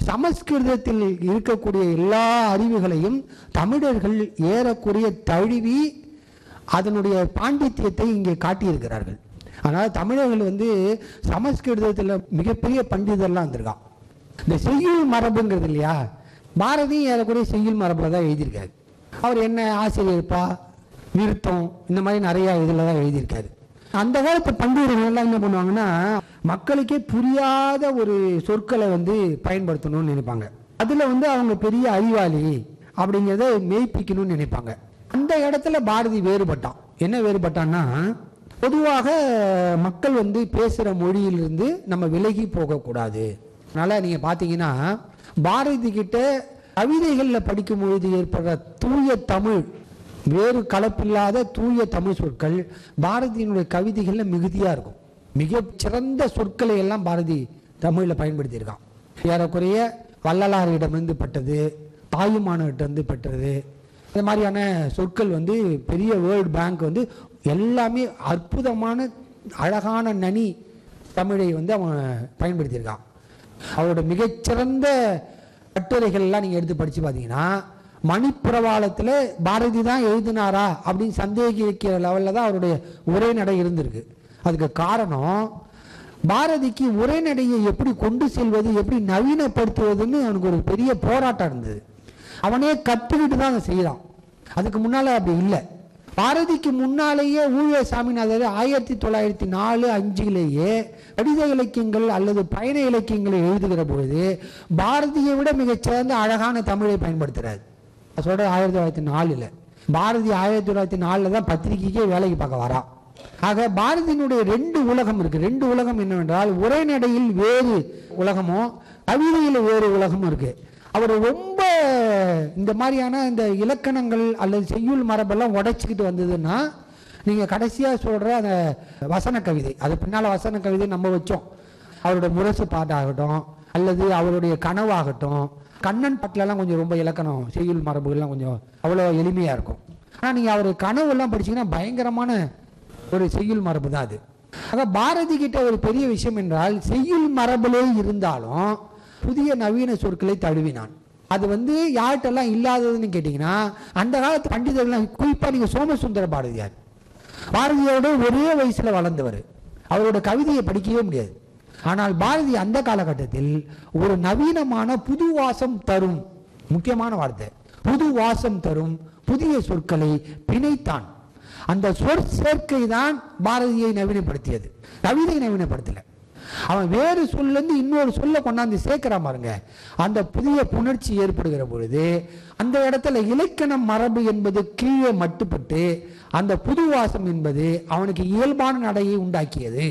சமஸ்கிருதத்தில் இருக்கக்கூடிய எல்லா அறிவுகளையும் தமிழர்கள் ஏறக்குறைய தழுவி அதனுடைய பாண்டித்தியத்தை இங்கே காட்டியிருக்கிறார்கள் அதனால் தமிழர்கள் வந்து சமஸ்கிருதத்தில் மிகப்பெரிய பண்டிதர்லாம் வந்திருக்கான் இந்த செய்யுள் மரபுங்கிறது இல்லையா பாரதியும் ஏறக்குறைய செய்யுள் மரபில் தான் எழுதியிருக்காரு அவர் என்ன ஆசிரியர்ப்பா நிறுத்தம் இந்த மாதிரி நிறைய இதில் தான் எழுதியிருக்காரு அந்த காலத்து பண்டிதர்கள் எல்லாம் என்ன பண்ணுவாங்கன்னா மக்களுக்கே புரியாத ஒரு சொற்களை வந்து பயன்படுத்தணும்னு நினைப்பாங்க அதில் வந்து அவங்க பெரிய அறிவாளி அப்படிங்கிறத மெய்ப்பிக்கணும்னு நினைப்பாங்க அந்த இடத்துல பாரதி வேறுபட்டான் என்ன வேறுபட்டான்னா பொதுவாக மக்கள் வந்து பேசுகிற மொழியிலிருந்து நம்ம விலகி போகக்கூடாது அதனால் நீங்கள் பார்த்தீங்கன்னா பாரதி கிட்ட கவிதைகளில் படிக்கும் பொழுது ஏற்படுற தூய தமிழ் வேறு கலப்பில்லாத தூய தமிழ் சொற்கள் பாரதியினுடைய கவிதைகளில் மிகுதியாக இருக்கும் மிக சிறந்த சொற்களை எல்லாம் பாரதி தமிழில் பயன்படுத்தியிருக்கான் ஏறக்குறைய வள்ளலாரிடமிருந்து பட்டது தாயுமானவர்கிட்ட பெற்றது இந்த மாதிரியான சொற்கள் வந்து பெரிய வேர்ல்டு பேங்க் வந்து எல்லாமே அற்புதமான அழகான நனி தமிழை வந்து அவன் பயன்படுத்தியிருக்கான் அவரோட மிகச்சிறந்த கட்டுரைகள்லாம் நீங்கள் எடுத்து படித்து பார்த்தீங்கன்னா மணிப்பிரவாளத்தில் பாரதி தான் எழுதினாரா அப்படின்னு சந்தேகிக்கிற லெவலில் தான் அவருடைய உரைநடை இருந்திருக்கு அதுக்கு காரணம் பாரதிக்கு உரைநடையை எப்படி கொண்டு செல்வது எப்படி நவீனப்படுத்துவதுன்னு அவனுக்கு ஒரு பெரிய போராட்டம் இருந்தது அவனே கற்றுக்கிட்டு தான் அதை செய்கிறான் அதுக்கு முன்னால் அப்படி இல்லை பாரதிக்கு முன்னாலேயே ஊழிய சாமிநாதர் ஆயிரத்தி தொள்ளாயிரத்தி நாலு அஞ்சுலேயே கடித இலக்கியங்கள் அல்லது பயண இலக்கியங்களை எழுதுகிற பொழுது பாரதியை விட மிகச்சிறந்த அழகான தமிழை பயன்படுத்துறாரு சொல்ற ஆயிரத்தி தொள்ளாயிரத்தி நாலில் பாரதி ஆயிரத்தி தொள்ளாயிரத்தி நாலில் தான் பத்திரிகைக்கே வேலைக்கு பார்க்க வரான் ஆக பாரதியினுடைய ரெண்டு உலகம் இருக்கு ரெண்டு உலகம் என்னவென்றால் உரைநடையில் வேறு உலகமும் கவிதையில் வேறு உலகமும் இருக்கு அவர் ரொம்ப இந்த மாதிரியான இந்த இலக்கணங்கள் அல்லது செய்யுள் மரபெல்லாம் உடைச்சிக்கிட்டு வந்ததுன்னா நீங்கள் கடைசியாக சொல்கிற அந்த வசன கவிதை அது பின்னால் வசன கவிதை நம்ம வச்சோம் அவருடைய முரசு பாட்டாகட்டும் அல்லது அவருடைய கனவாகட்டும் கண்ணன் பாட்டிலலாம் கொஞ்சம் ரொம்ப இலக்கணம் செய்யுள் மரபுகள்லாம் கொஞ்சம் அவ்வளோ எளிமையாக இருக்கும் ஆனால் நீங்கள் அவர் கனவுலாம் படிச்சீங்கன்னா பயங்கரமான ஒரு செய்யுள் மரபு தான் அது ஆக பாரதி கிட்ட ஒரு பெரிய விஷயம் என்றால் செய்யுள் மரபிலே இருந்தாலும் புதிய நவீன சொற்களை தழுவினான் அது வந்து யார்கிட்டெல்லாம் இல்லாததுன்னு கேட்டிங்கன்னா அந்த காலத்து பண்டிதர்கள்லாம் குறிப்பாக நீங்கள் சோமசுந்தர பாரதியார் பாரதியோட ஒரே வயசில் வளர்ந்தவர் அவரோட கவிதையை படிக்கவே முடியாது ஆனால் பாரதி அந்த காலகட்டத்தில் ஒரு நவீனமான புது வாசம் தரும் முக்கியமான வார்த்தை புது வாசம் தரும் புதிய சொற்களை பிணைத்தான் அந்த சொற் சேர்க்கை தான் பாரதியை நவீனப்படுத்தியது கவிதை நவீனப்படுத்தல அவன் வேறு சொல்லேருந்து இன்னொரு சொல்ல கொண்டாந்து சேர்க்கிறான் பாருங்க அந்த புதிய புணர்ச்சி ஏற்படுகிற பொழுது அந்த இடத்துல இலக்கணம் மரபு என்பது கீழே மட்டுப்பட்டு அந்த புது வாசம் என்பது அவனுக்கு இயல்பான நடையை உண்டாக்கியது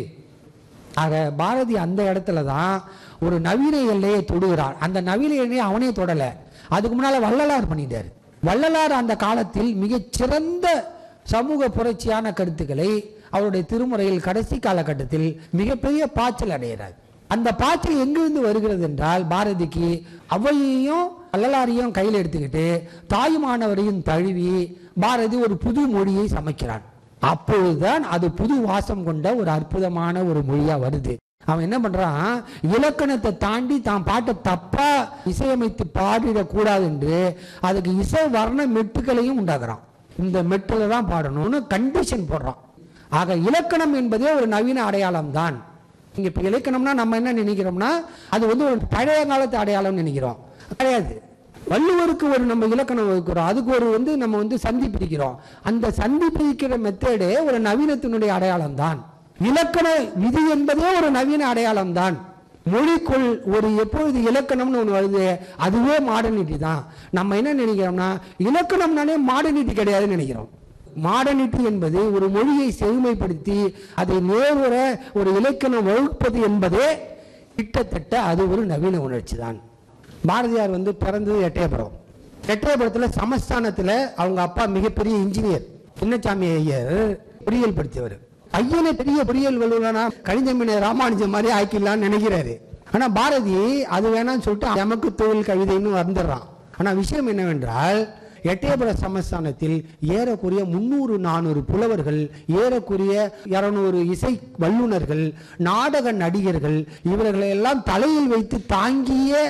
ஆக பாரதி அந்த இடத்துல தான் ஒரு நவீன எல்லையை தொடுகிறான் அந்த நவீன எல்லையை அவனே தொடலை அதுக்கு முன்னால் வள்ளலார் பண்ணிட்டார் வள்ளலார் அந்த காலத்தில் மிகச் சிறந்த சமூக புரட்சியான கருத்துக்களை அவருடைய திருமுறையில் கடைசி காலகட்டத்தில் மிகப்பெரிய பாய்ச்சல் அடைகிறார் அந்த பாய்ச்சல் எங்கிருந்து வருகிறது என்றால் பாரதிக்கு அவையையும் வள்ளலாரையும் கையில் எடுத்துக்கிட்டு தாயுமானவரையும் தழுவி பாரதி ஒரு புது மொழியை சமைக்கிறான் அப்பொழுதுதான் அது புது வாசம் கொண்ட ஒரு அற்புதமான ஒரு மொழியா வருது அவன் என்ன பண்றான் இலக்கணத்தை தாண்டி தான் பாட்டை தப்பா இசையமைத்து பாடிடக்கூடாது என்று அதுக்கு இசை வர்ண மெட்டுக்களையும் உண்டாக்குறான் இந்த மெட்டுல தான் பாடணும்னு கண்டிஷன் போடுறான் ஆக இலக்கணம் என்பதே ஒரு நவீன அடையாளம் தான் இங்க இப்ப இலக்கணம்னா நம்ம என்ன நினைக்கிறோம்னா அது வந்து ஒரு பழைய காலத்து அடையாளம் நினைக்கிறோம் கிடையாது வள்ளுவருக்கு ஒரு நம்ம இலக்கணம் வகுக்கிறோம் அதுக்கு ஒரு வந்து நம்ம வந்து சந்தி பிரிக்கிறோம் அந்த சந்தி பிரிக்கிற மெத்தேடே ஒரு நவீனத்தினுடைய அடையாளம் தான் இலக்கண விதி என்பதே ஒரு நவீன அடையாளம் தான் மொழிக்குள் ஒரு எப்பொழுது இலக்கணம்னு ஒன்று வருது அதுவே மாடர்னிட்டி தான் நம்ம என்ன நினைக்கிறோம்னா இலக்கணம்னாலே மாடர்னிட்டி கிடையாதுன்னு நினைக்கிறோம் மாடர்னிட்டி என்பது ஒரு மொழியை செழுமைப்படுத்தி அதை நேருற ஒரு இலக்கணம் வகுப்பது என்பதே கிட்டத்தட்ட அது ஒரு நவீன உணர்ச்சி தான் பாரதியார் வந்து பிறந்தது எட்டயபுரம் எட்டயபுரத்தில் சமஸ்தானத்தில் அவங்க அப்பா மிகப்பெரிய இன்ஜினியர் சின்னசாமி ஐயர் பொறியியல் படித்தவர் ஐயனை பெரிய பொறியியல் வல்லுவனா கணிதமின ராமானுஜம் மாதிரி ஆக்கிடலாம்னு நினைக்கிறாரு ஆனா பாரதி அது வேணாம்னு சொல்லிட்டு எமக்கு தொழில் கவிதைன்னு வந்துடுறான் ஆனா விஷயம் என்னவென்றால் எட்டயபுர சமஸ்தானத்தில் ஏறக்குறைய முன்னூறு நானூறு புலவர்கள் ஏறக்குறைய இருநூறு இசை வல்லுனர்கள் நாடக நடிகர்கள் இவர்களை எல்லாம் தலையில் வைத்து தாங்கிய